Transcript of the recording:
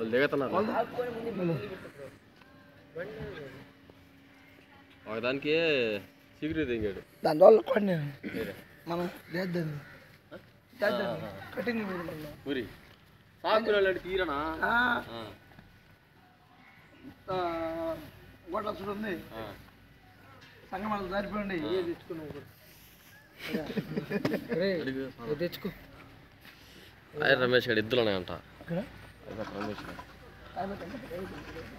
వాళ్ళు దిగుతున్నారు ఒకదానికి చీకటి దిగాడు దాని వల్ల కొన్ని మనం లేద్దాం కటింగ్ ఊరి సాకులు తీరనా గొడ్ల చూడు ఉంది సంగమాలు దారిపోండి ఏ తెచ్చుకున్నావు తెచ్చుకో ఆయన రమేష్ గారు ఇద్దరు ఉన్నాయంట ఇక్కడ రమేష్ గారు